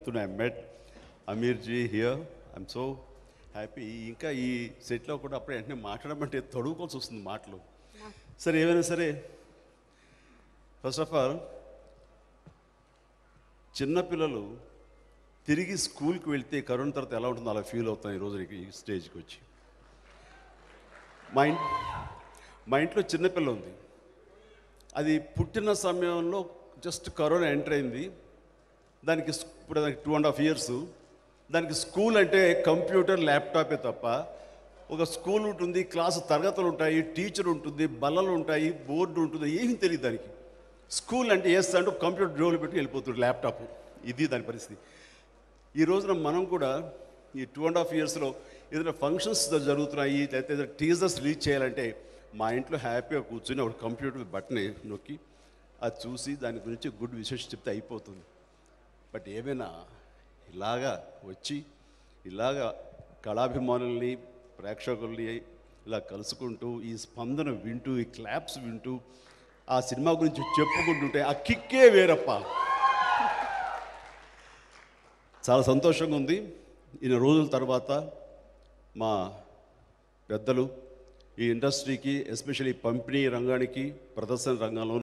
పొద్దున I met Aamir ji here I'm so happy ఇంకా ఈ సెట్లో కూడా అప్పుడే వెంటనే మాట్లాడమంటే తడుకోవాల్సి వస్తుంది మాటలు సరే ఏమైనా సరే ఫస్ట్ ఆఫ్ ఆల్ చిన్నపిల్లలు తిరిగి స్కూల్కి వెళ్తే కరోనా తర్వాత ఎలా ఉంటుందో అలా ఫీల్ అవుతాను ఈరోజు ఈ స్టేజ్కి వచ్చి మా ఇన్ మా ఇంట్లో చిన్నపిల్ల ఉంది అది పుట్టిన సమయంలో జస్ట్ కరోనా ఎంటర్ అయింది దానికి స్- ఇప్పుడు దానికి టూ అండ్ హాఫ్ ఇయర్స్ దానికి స్కూల్ అంటే కంప్యూటర్ ల్యాప్టాపే తప్ప ఒక స్కూల్ ఉంటుంది క్లాసు తరగతులు ఉంటాయి టీచర్ ఉంటుంది బల్లలు ఉంటాయి బోర్డు ఉంటుంది ఏమీ తెలియదు దానికి స్కూల్ అంటే వేస్తా అంటే కంప్యూటర్ జోలు పెట్టి వెళ్ళిపోతుంది ల్యాప్టాప్ ఇది దాని పరిస్థితి ఈ రోజున మనం కూడా ఈ టూ అండ్ హాఫ్ ఇయర్స్లో ఏదైనా ఫంక్షన్స్ జరుగుతున్నాయి లేకపోతే ఏదైనా టీజర్స్ రిలీజ్ చేయాలంటే మా ఇంట్లో హ్యాపీగా కూర్చొని ఒక కంప్యూటర్ బటన్ నొక్కి అది చూసి దాని గురించి గుడ్ విశేష చెప్తే అయిపోతుంది బట్ ఏమైనా ఇలాగా వచ్చి ఇలాగా కళాభిమానుల్ని ప్రేక్షకుల్ని ఇలా కలుసుకుంటూ ఈ స్పందన వింటూ ఈ క్లాప్స్ వింటూ ఆ సినిమా గురించి చెప్పుకుంటుంటే ఆ కిక్కే వేరప్ప చాలా సంతోషంగా ఉంది ఇన్ని రోజుల తర్వాత మా పెద్దలు ఈ ఇండస్ట్రీకి ఎస్పెషల్లీ పంపిణీ రంగానికి ప్రదర్శన రంగంలో